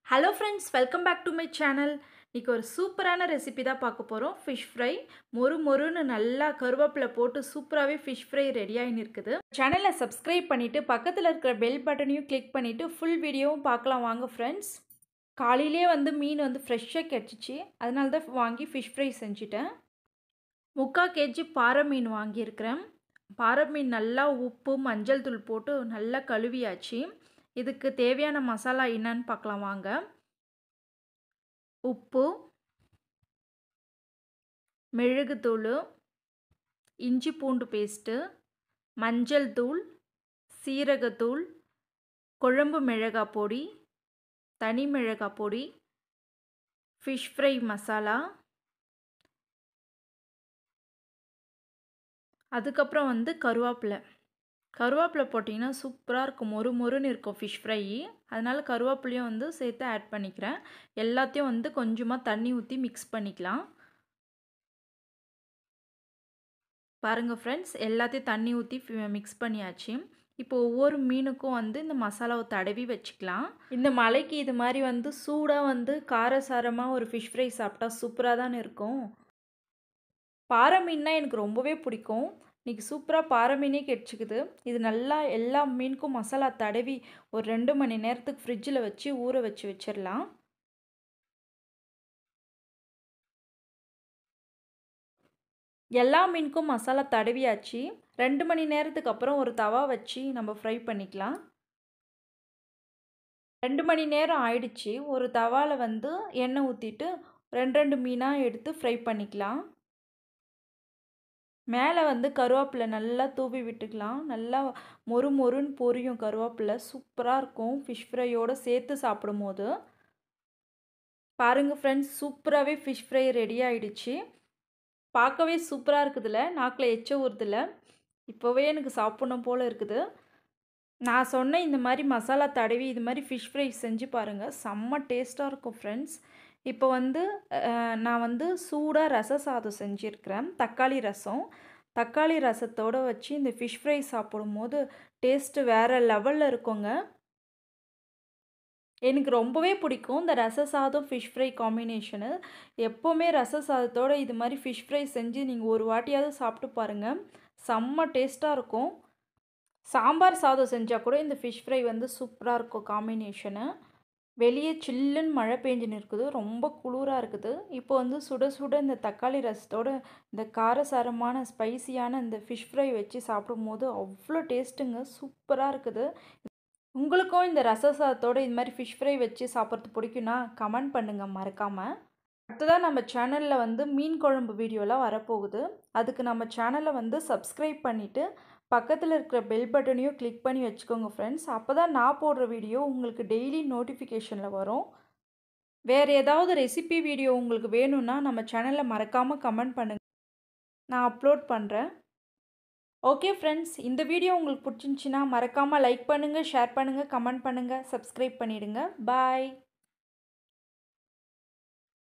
hello friends welcome back to my channel இன்றைக்கி ஒரு சூப்பரான ரெசிபி தான் பார்க்க போகிறோம் ஃபிஷ் ஃப்ரை மொறு மொறுன்னு நல்லா கருவேப்பிலை போட்டு சூப்பராகவே ஃபிஷ் ஃப்ரை ரெடியாகின்னு இருக்குது சேனலை சப்ஸ்கிரைப் பண்ணிவிட்டு பக்கத்தில் இருக்கிற பெல் பட்டனையும் கிளிக் பண்ணிவிட்டு ஃபுல் வீடியோவும் பார்க்கலாம் வாங்க ஃப்ரெண்ட்ஸ் காலையிலே வந்து மீன் வந்து ஃப்ரெஷ்ஷாக கிடச்சிச்சு அதனால தான் வாங்கி ஃபிஷ் ஃப்ரை செஞ்சுட்டேன் முக்கால் கேஜி பாறை மீன் வாங்கியிருக்கிறேன் பாறை மீன் நல்லா உப்பு மஞ்சள் தூள் போட்டு நல்லா கழுவியாச்சு இதுக்கு தேவையான மசாலா என்னன்னு பார்க்கலாம் வாங்க உப்பு மெழுகுத்தூள் இஞ்சி பூண்டு பேஸ்ட்டு மஞ்சள் தூள் சீரகத்தூள் குழம்பு மிளகாய் பொடி தனி மிளகாய் பொடி ஃபிஷ் ஃப்ரை மசாலா அதுக்கப்புறம் வந்து கருவேப்பிலை கருவேப்பிலை போட்டிங்கன்னா சூப்பராக இருக்கும் மொறு மொறுன்னு இருக்கும் ஃபிஷ் ஃப்ரை அதனால் கருவேப்பிலையும் வந்து சேர்த்து ஆட் பண்ணிக்கிறேன் எல்லாத்தையும் வந்து கொஞ்சமாக தண்ணி ஊற்றி மிக்ஸ் பண்ணிக்கலாம் பாருங்கள் ஃப்ரெண்ட்ஸ் எல்லாத்தையும் தண்ணி ஊற்றி மிக்ஸ் பண்ணியாச்சு இப்போ ஒவ்வொரு மீனுக்கும் வந்து இந்த மசாலாவை தடவி வச்சுக்கலாம் இந்த மலைக்கு இது மாதிரி வந்து சூடாக வந்து காரசாரமாக ஒரு ஃபிஷ் ஃப்ரை சாப்பிட்டா சூப்பராக தானே இருக்கும் பாறை மீன்னா எனக்கு ரொம்பவே பிடிக்கும் இன்றைக்கி சூப்பராக பாறை மீனே கிடச்சிக்குது இது நல்லா எல்லா மீனுக்கும் மசாலா தடவி ஒரு ரெண்டு மணி நேரத்துக்கு ஃப்ரிட்ஜில் வச்சு ஊற வச்சு வச்சிடலாம் எல்லா மீனுக்கும் மசாலா தடவியாச்சு ரெண்டு மணி நேரத்துக்கு அப்புறம் ஒரு தவா வச்சு நம்ம ஃப்ரை பண்ணிக்கலாம் ரெண்டு மணி நேரம் ஆயிடுச்சு ஒரு தவாவில் வந்து எண்ணெய் ஊற்றிட்டு ரெண்டு ரெண்டு மீனாக எடுத்து ஃப்ரை பண்ணிக்கலாம் மேலே வந்து கருவேப்பிலை நல்லா தூவி விட்டுக்கலாம் நல்லா மொறு மொறுன்னு பொரியும் கருவேப்பிலை சூப்பராக இருக்கும் ஃபிஷ் ஃப்ரையோடு சேர்த்து சாப்பிடும் போது பாருங்கள் ஃப்ரெண்ட்ஸ் சூப்பராகவே ஃபிஷ் ஃப்ரை ரெடி ஆகிடுச்சு பார்க்கவே சூப்பராக இருக்குதுல்ல நாக்கில் எச்ச ஊறுதில்ல இப்போவே எனக்கு சாப்பிடணும் போல் இருக்குது நான் சொன்ன இந்த மாதிரி மசாலா தடவி இது மாதிரி ஃபிஷ் ஃப்ரை செஞ்சு பாருங்கள் செம்ம டேஸ்ட்டாக இருக்கும் ஃப்ரெண்ட்ஸ் இப்போ வந்து நான் வந்து சூடாக ரச சாதம் செஞ்சுருக்கிறேன் தக்காளி ரசம் தக்காளி ரசத்தோடு வச்சு இந்த ஃபிஷ் ஃப்ரை சாப்பிடும்போது டேஸ்ட்டு வேறு லெவலில் இருக்குங்க எனக்கு ரொம்பவே பிடிக்கும் இந்த ரச சாதம் ஃபிஷ் ஃப்ரை காம்பினேஷனு எப்போவுமே ரச சாதத்தோடு இது மாதிரி ஃபிஷ் ஃப்ரை செஞ்சு நீங்கள் ஒரு வாட்டியாவது சாப்பிட்டு பாருங்கள் செம்ம டேஸ்ட்டாக இருக்கும் சாம்பார் சாதம் செஞ்சால் கூட இந்த ஃபிஷ் ஃப்ரை வந்து சூப்பராக இருக்கும் காம்பினேஷனு வெளியே சில்லுன்னு மழை பெஞ்சுன்னு இருக்குது ரொம்ப குளிராக இருக்குது இப்போ வந்து சுட சுட இந்த தக்காளி ரசத்தோட இந்த காரசாரமான ஸ்பைசியான இந்த ஃபிஷ் ஃப்ரை வச்சு சாப்பிடும்போது அவ்வளோ டேஸ்ட்டுங்க சூப்பராக இருக்குது உங்களுக்கும் இந்த ரச சாதத்தோடு இது மாதிரி ஃபிஷ் ஃப்ரை வச்சு சாப்பிட்றது பிடிக்குன்னா கமெண்ட் பண்ணுங்கள் மறக்காமல் அடுத்ததாக நம்ம சேனலில் வந்து மீன் குழம்பு வீடியோலாம் வரப்போகுது அதுக்கு நம்ம சேனலை வந்து சப்ஸ்கிரைப் பண்ணிவிட்டு பக்கத்தில் இருக்கிற பெல் பட்டனையும் கிளிக் பண்ணி வச்சுக்கோங்க ஃப்ரெண்ட்ஸ் அப்போ தான் நான் போடுற வீடியோ உங்களுக்கு டெய்லி நோட்டிஃபிகேஷனில் வரும் வேறு ஏதாவது ரெசிபி வீடியோ உங்களுக்கு வேணும்னா நம்ம சேனலில் மறக்காமல் கமெண்ட் பண்ணுங்கள் நான் அப்லோட் பண்ணுறேன் ஓகே ஃப்ரெண்ட்ஸ் இந்த வீடியோ உங்களுக்கு பிடிச்சிருந்துச்சின்னா மறக்காமல் லைக் பண்ணுங்கள் ஷேர் பண்ணுங்கள் கமெண்ட் பண்ணுங்கள் சப்ஸ்கிரைப் பண்ணிவிடுங்க பாய்